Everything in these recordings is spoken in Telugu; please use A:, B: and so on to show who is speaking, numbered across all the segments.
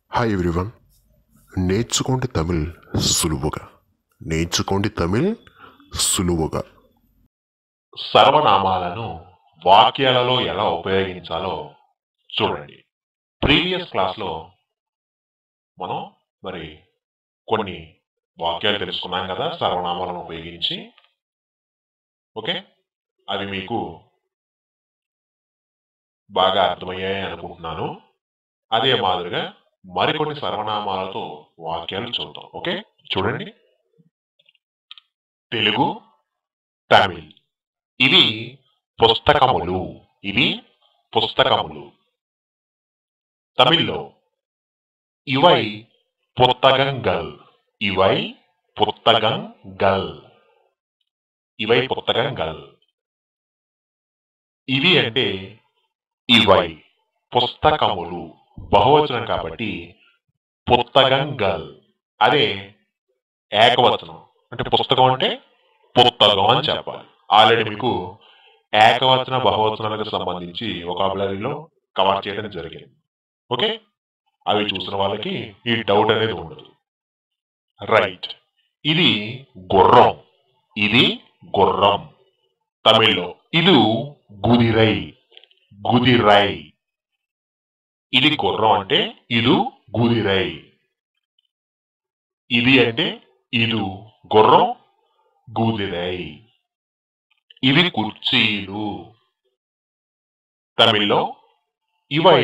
A: హాయ్ ఎవ్రీవన్ నేర్చుకోండి తమిళ్ సులువుగా నేర్చుకోండి తమిళ్ సులువుగా
B: సర్వనామాలను వాక్యాలలో ఎలా ఉపయోగించాలో చూడండి ప్రీవియస్ క్లాస్లో మనం మరి కొన్ని వాక్యాలు తెలుసుకున్నాం కదా సర్వనామాలను ఉపయోగించి ఓకే అవి మీకు బాగా అర్థమయ్యాయి అనుకుంటున్నాను అదే మాదిరిగా మరికొన్ని సర్వనామాలతో వాక్యాలు చూద్దాం ఓకే చూడండి తెలుగు తమిళ్ ఇవి పుస్తకములు ఇవి పుస్తకములు తమిళ్లో ఇవై పుత్తగంగల్ ఇవై పుత్తగంగల్ ఇవై పుత్తగంగల్ ఇవి అంటే ఇవై పుస్తకములు బహువచనం కాబట్టి పుత్తగంగల్ అదే ఏకవచనం అంటే పుస్తకం అంటే పుస్తకం అని చెప్పాలి ఆల్రెడీ మీకు ఏకవచన బహువచనాలకు సంబంధించి ఒకాబులరీలో కవర్ చేయడం జరిగింది ఓకే అవి చూసిన వాళ్ళకి ఈ డౌట్ అనేది ఉండదు రైట్ ఇది గుర్రం ఇది గుర్రం తమిళ్లో ఇది గుదిరై గుదిరై ఇది గుర్రం అంటే ఇది గుదిరై ఇది అంటే ఇది గుర్రం గుదిరై ఇవి కుర్చీలు తమిళ్లో ఇవై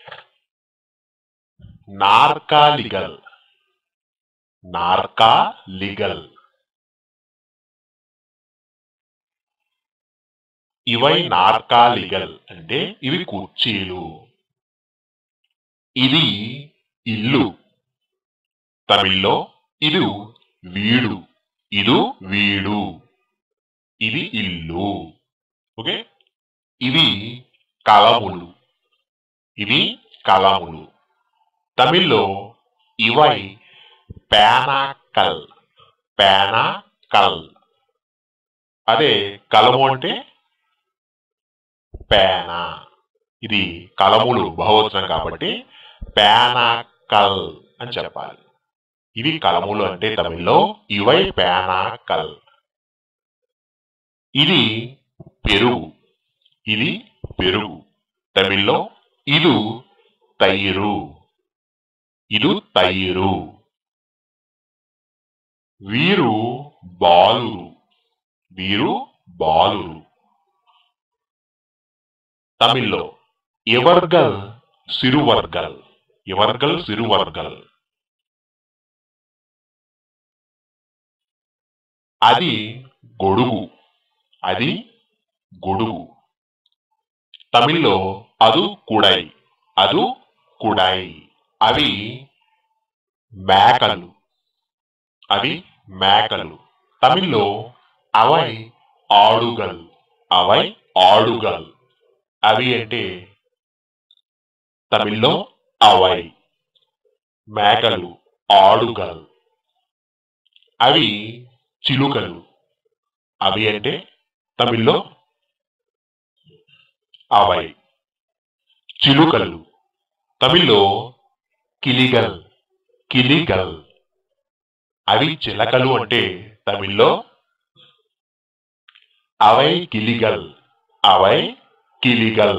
B: నార్కాలిగల్ నార్కాలిగల్ ఇవై నార్కాలిగల్ అంటే ఇవి కుర్చీలు ఇది ఇల్లు తమిళ్లో ఇది వీడు ఇది వీడు ఇది ఇల్లు ఓకే ఇవి కలములు ఇవి కలములు తమిళ్లో ఇవై పేనాకల్ పేనాకల్ అదే కలము అంటే పేన ఇది కలములు బహువచనం కాబట్టి పేనాకల్ అని చెప్పాలి ఇవి కలములు అంటే తమిళ్లో ఇవై పేనాకల్ ఇది పెరుగు ఇది పెరుగు తమిళ్లో ఇది తైరు ఇది తైరు వీరు బాలురు వీరు బాలురు తమిళ్లో ఎవర్గల్ సిరువర్గల్ ఎవర్గల్ సిరువర్గల్ అది గొడుగు అది గొడుగు తమిళ్లో అదు కుడై అదు కుడై అవి మేకలు అవి మేకలు తమిళ్లో అవై ఆడుగల్ అవై ఆడుగల్ అవి అంటే తమిళ్లో అవై మేకలు ఆడుగల్ అవి చిలుకలు అవి అంటే తమిళ్లో అవై చిలుకలు తమిళ్లో కిలిగల్ కిలిగల్ అవి చిలకలు అంటే తమిళ్లో అవై కిలిగల్ అవై కిలిగల్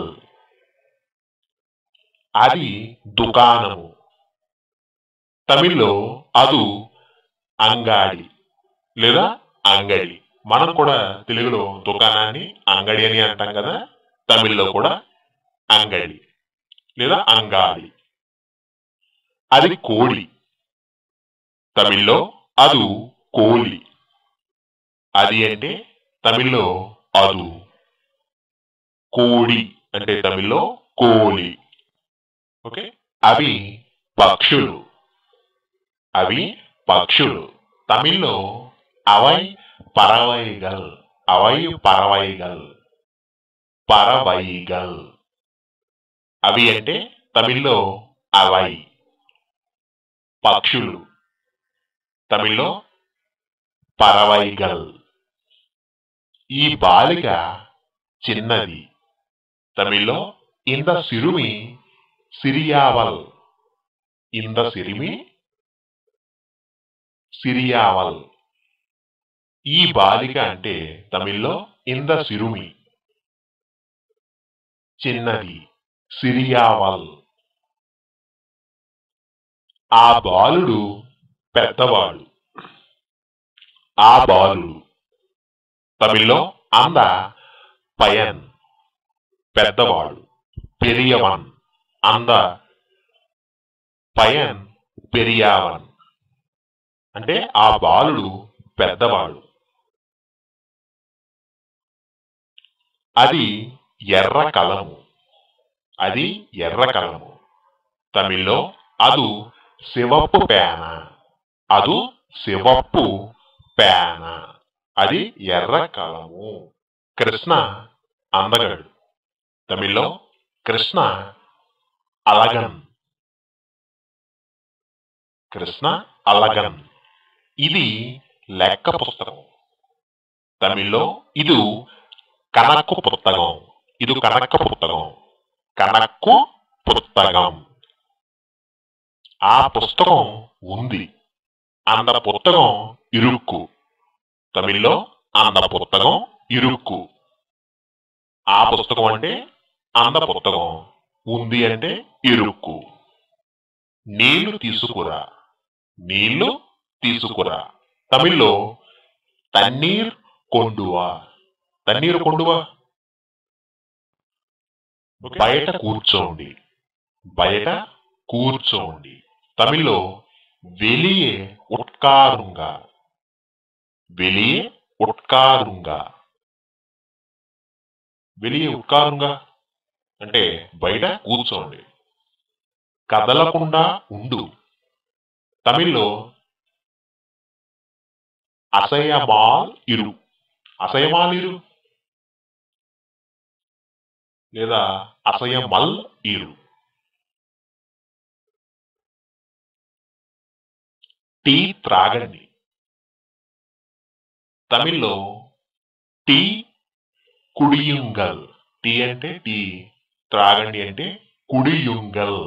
B: అది దుకాణము తమిళ్లో అదు అంగాడి లేదా అంగడి మనం కూడా తెలుగులో దుకాణాన్ని అంగడి అని అంటాం కదా తమిళ్లో కూడా అంగడి లేదా అంగాడి అది కోడి తమిళ్లో అదు కోలి అది అంటే తమిళ్లో అదు కోడి అంటే తమిళ్లో కోలి ఓకే అవి పక్షులు అవి పక్షులు తమిళ్లో అవై పరవైగల్ అవై పరవైగల్ పరవైగల్ అవి అంటే తమిళ్లో అవై పక్షులు తమిళ్లో పరవైగల్ ఈ బాలిక చిన్నది తమిళ్లో ఇంద సిరుమి సిరియావల్ ఇంద సిరిమి సిరియావల్ ఈ బాలిక అంటే తమిళ్లో ఇంద సిరుమి చిన్నది సిరియావల్ ఆ బాలుడు పెద్దవాడు ఆ బాలుడు తమిళ్లో అంద పయన్ పెద్దవాడు పెరియవన్ అంద పయన్ పెరియావన్ అంటే ఆ బాలుడు పెద్దవాడు అది ఎర్ర కలము అది ఎర్ర కలము తమిళ్లో అదు శివప్పు పేన అదు శివప్పు పేన అది ఎర్ర కలము కృష్ణ అందగాడు తమిళ్లో కృష్ణ అలగన్ కృష్ణ అలగన్ ఇది లెక్క పుస్తకం తమిళ్లో ఇది కనక్కు పుస్తకం ఇది కనక్క పుస్తకం కనక్కు పుస్తకం ఆ పుస్తకం ఉంది అంద పుస్తకం ఇరుక్కు తమిళ్లో అంద పుస్తకం ఇరుక్కు ఆ పుస్తకం అంటే అంద పుస్తకం ఉంది అంటే ఇరుక్కు నీళ్లు తీసుకురా నీళ్లు తీసుకురా తమిళ్లో తన్నీర్ కొండువా తన్నీరు కొండువా బయట కూర్చోండి బయట కూర్చోండి తమిళ్లో వెలియే ఉట్కారుంగా వెలియే ఉట్కారుంగా వెలియే ఉట్కారుంగా అంటే బయట కూర్చోండి కదలకుండా ఉండు తమిళ్లో అసయమాల్ ఇరు అసయమాల్ ఇరు లేదా అసయమల్ ఇరు టీ త్రాగండి తమిళ్లో టీ కుడియుంగల్ టీ అంటే టీ త్రాగండి అంటే కుడియుంగల్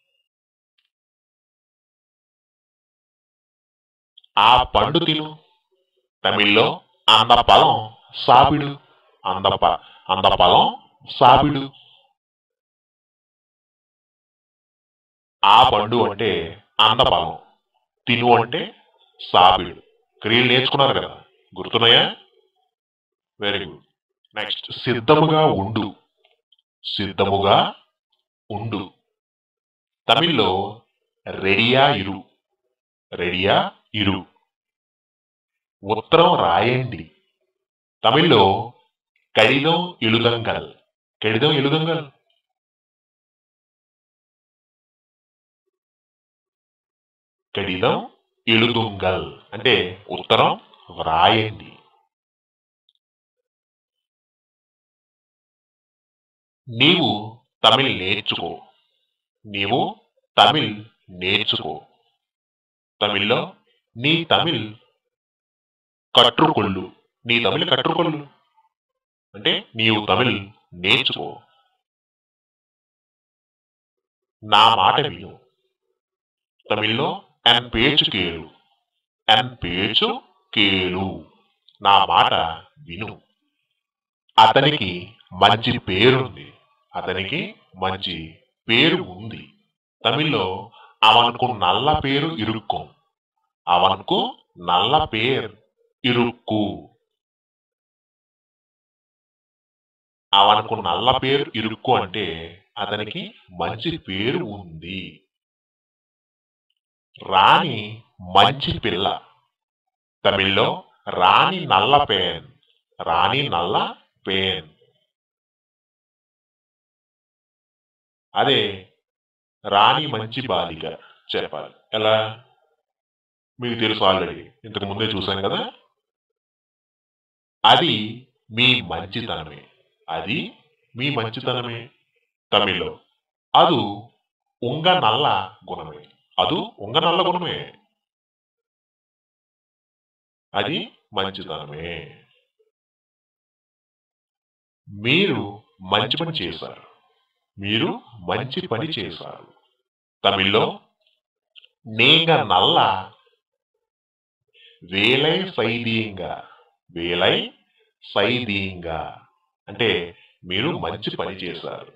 B: ఆ పండు తిను తమిళ్లో అంద పలం సాపిడు అంద ప అంద పలం సాపిడు ఆ పండు అంటే అందపలం తిను అంటే సాపిడు క్రియలు నేర్చుకున్నారు కదా గుర్తున్నాయా వెరీ గుడ్ నెక్స్ట్ సిద్ధముగా ఉండు సిద్ధముగా ఉండు తమిళ్లో రెడియా ఇరు రెడియా ఇరు ఉత్తరం రాయండి తమిళ్లో కడిదం ఎలుదంగల్ కడిదం ఎలుదంగల్ కడిదం ఎలుదుంగల్ అంటే ఉత్తరం వ్రాయండి నీవు తమిళ్ నేర్చుకో నీవు తమిళ్ నేర్చుకో తమిళ్లో నీ తమిళ్ కట్టుకొల్లు నీ తమిళ్ కట్టుకొల్లు అంటే నీవు తమిళ్ నేర్చుకో నా మాట విను తమిళ్లో ఎన్ పేచు కేలు ఎన్ పేచు కేలు నా మాట విను అతనికి మంచి పేరుంది అతనికి మంచి పేరు ఉంది తమిళ్లో అవనుకు నల్ల పేరు ఇరుక్కం అవనుకు నల్ల పేరు ఇరుక్కు అవనుకు నల్ల పేరు ఇరుక్కు అంటే అతనికి మంచి పేరు ఉంది రాణి మంచి పిల్ల తమిళ్లో రాణి నల్ల పేన్ రాణి నల్ల పేన్ అదే రాణి మంచి బాలిక చెప్పాలి ఎలా మీకు తెలుసు ఆల్రెడీ ఇంతకు ముందే చూశాను కదా అది మీ మంచితనమే అది మీ మంచితనమే తమిళ్లో ಅದು ఉంగ నల్ల గుణమే ಅದು ఉంగ నల్ల గుణమే అది మంచితనమే మీరు మంచి పని చేశారు మీరు మంచి పని చేశారు తమిళ్లో நீங்க நல்லா వేలై సైదీంగ వేలై సైదీంగ అంటే మీరు మంచి పని చేశారు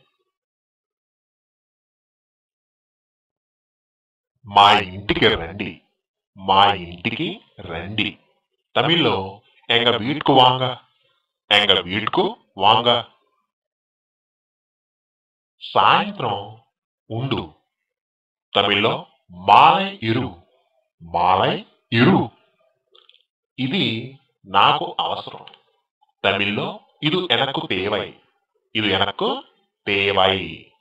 B: మా ఇంటికి రండి మా ఇంటికి రండి తమిళ్లో ఎంగ వీట్కు వాంగ ఎంగ వీట్కు వాంగ సాయంత్రం ఉండు తమిళ్లో మాలై ఇరు మాలై ఇరు ఇది నాకు అవసరం తమిళ్లో ఇది ఎనక్కు తేవై ఇది ఎనక్కు తేవై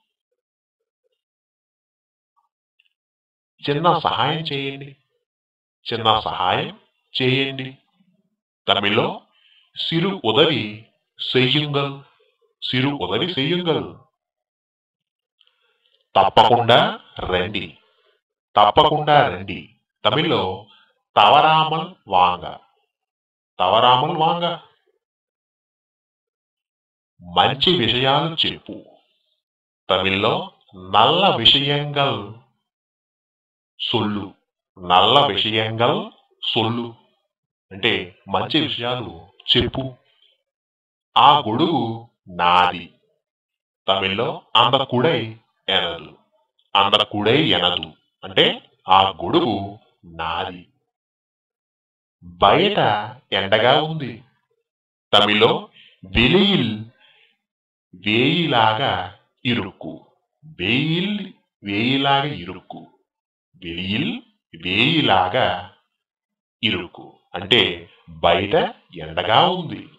B: చిన్న సహాయం చేయండి చిన్న సహాయం చేయండి తమిళ్లో సిరు ఉదవి సెయ్యుంగల్ సిరు ఉదవి సెయ్యుంగల్ తప్పకుండా రండి తప్పకుండా రండి తమిళ్లో తవరామల్ వాంగ తవరామల్ వాంగ మంచి విషయాలు చెప్పు తమిళ్లో నల్ల విషయంగల్ సొల్లు నల్ల విషయంగల్ సొల్లు అంటే మంచి విషయాలు చెప్పు ఆ గొడుగు నాది తమిళ్లో అంద కుడై ఎనదు అంద కుడై ఎనదు అంటే ఆ గొడుగు నాది బయట ఎండగా ఉంది తమిళ్లో వెలియిల్ వేయిలాగా ఇరుక్కు వేయిల్ వేయిలాగా ఇరుక్కు వెలియిల్ వేయిలాగా ఇరుకు అంటే బయట ఎండగా ఉంది